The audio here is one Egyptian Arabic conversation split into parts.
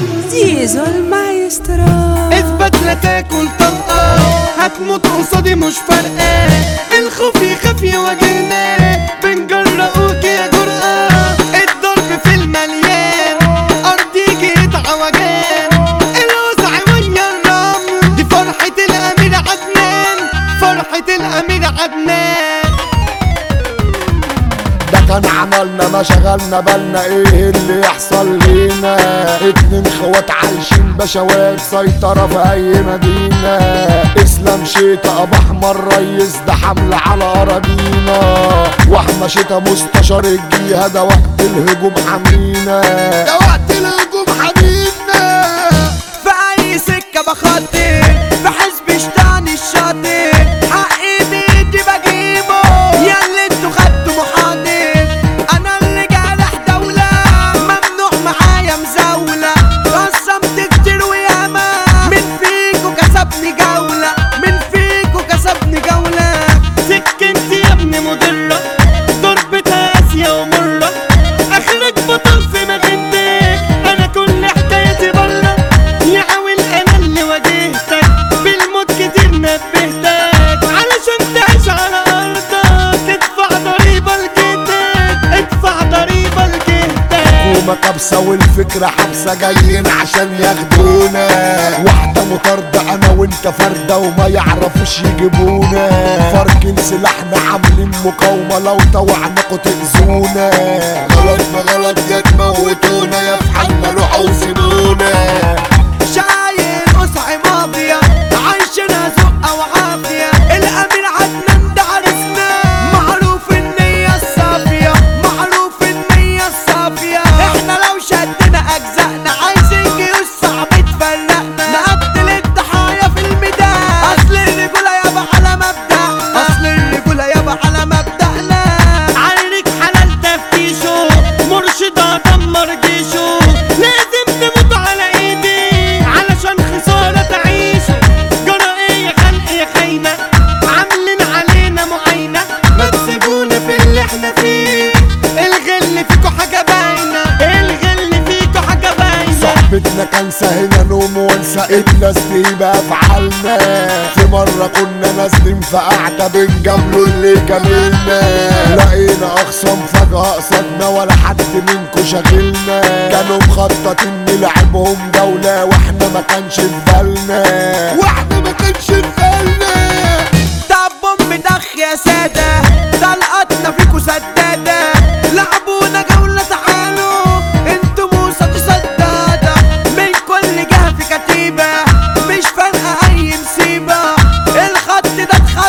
زيزو المايسترو اثبت لا تاكل طلقة هتموت قصادي مش فارقة الخوف يخاف يواجهنا بنجرأوك يا جرأة الضرب في المليان أرضي جيت عوجان الوسع ويا الرمل دي فرحة الأمير عدنان فرحة الأمير عدنان ده كان عملنا ما شغلنا بالنا ايه اللي يحصل لينا اتنين خوات عايشين بشوات سيطرة في اي مدينة اسلام شيتا ابو احمر ريس ده حملة على اراضينا واحمى شيتا مستشار الجيهة ده وقت الهجوم حمينا ده وقت الهجوم حمينا في اي سكة بخطي في حزب شتاني الشاطئ حقي بيدي بجيبه يا اللي انتوا خدتوا محاضر انا اللي جارح دولة ممنوع معايا مزاولة قسمت كتير وياما من فيكوا كسبني جولة من فيكوا كسبني جولة سكنتي يا ابني مضرة ضربتها قاسية ومرة اخرك بطل في مدينتك انا كل حكايتي بره يا عاول انا اللي واجهتك بالموت كتير نبهتك علشان تعيش على ارضك ادفع ضريبة لجهتك ادفع ضريبة لجهتك حكومة كبسة والفكرة حبسة جايين عشان ياخدونا واحدة مطاردة انا وانت فردة وما يعرفوش يجيبونا فاركين سلاحنا عاملين مقاومة لو طوعناكوا تأذونا غلط ما غلط يا تموتونا يا في حالنا روحوا وسيبونا شايل قصعي ماضية عايشنا زقة وعافية الأمير عدنان ده عرسنا معروف النية الصافية معروف النية الصافية احنا لو شدنا أجزائنا عايزين جيوش صعب تفرقنا نقتل الضحايا في الميدان أصل الرجولة يابا على مبدأنا أصل الرجولة يابا على مبدأنا عينك حلال تفتيشه مرشدة دمر جيشه لازم تموت على ايدي علشان خسارة تعيشه جرى ايه يا خلق يا خاينة عاملين علينا معاينة ما تسيبونا في اللي احنا فيه الغل فيكو حاجة باينة الغل فيكو حاجة باينة صاحبتنا كان سهنا نوم وانسى الناس دي بافعالنا في مرة كنا نازلين في قعدة بنجاملوا اللي جاملنا لقينا اخصام فجأة قصدنا ولا حد منكو شاغلنا كانوا مخططين نلعبهم جولة واحنا ما كانش في بالنا واحنا ما كانش في بالنا طب بوم دخ يا سادة طلقتنا فيكو سدادة لعبونا جولة تعالوا انتوا موسى دي سدادة من كل جهة في كتيبة مش فارقة أي مصيبة الخط ده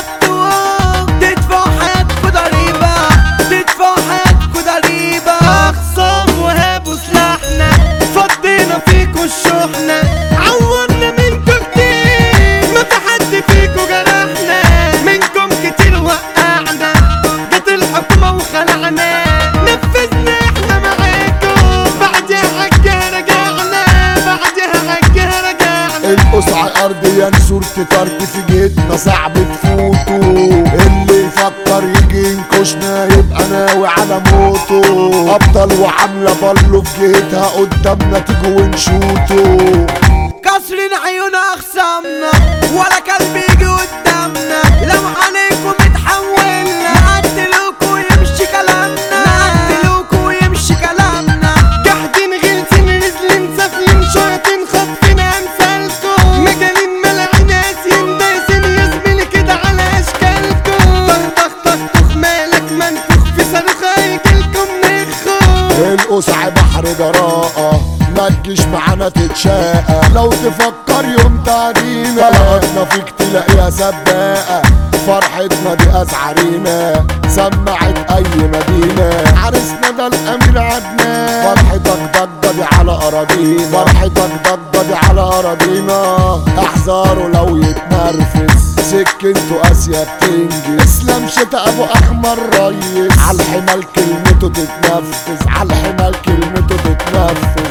اتخطوا تدفعوا حياتكوا ضريبة تدفعوا حياتكوا ضريبة أخصام وهابوا سلاحنا فضينا فيكوا الشحنة عورنا منكوا كتير ما في حد فيكوا جرحنا منكم كتير وقعنا جت الحكومة وخلعنا نفذنا احنا معاكم بعدها حاجة رجعنا بعدها حاجة رجعنا القصع ارضيا صورة طرد في جهتنا صعب تفوتوا اللي يفكر يجي ينكشنا يبقى ناوي على موته ابطال وعاملة بالو في جهتها قدامنا تيجوا ونشوتوا كسرين عيون اخصامنا ولا كلب يجي قدامنا لو عليكم اتحولنا نقتلوكوا ويمشي كلامنا نقتلوكوا ويمشي كلامنا جاحدين غلسين نزلين سافلين شايطين خاطفين امثالكم مجانين ملاعين قاسيين دايسين يا زميلي كده على اشكالكم طخ طخ طخ طخ مالك منفوخ في صاروخ هيجيلكم نخو القصع بحر جراءة ما تجيش معانا تتشاقى لو تفكر يوم تعدينا طلعتنا فيك تلاقيها سباقة فرحتنا دي أسعارينا سمعت أي مدينة عرسنا ده الأمير عدنان فرحتك ضجة دي على أراضينا فرحتك ضجة دي على أراضينا احذروا لو يتنرفز سكنته قاسية بتنجز اسلام شتا ابو احمر ريس عالحمال كلمته تتنفذ عالحمال كلمته تتنفذ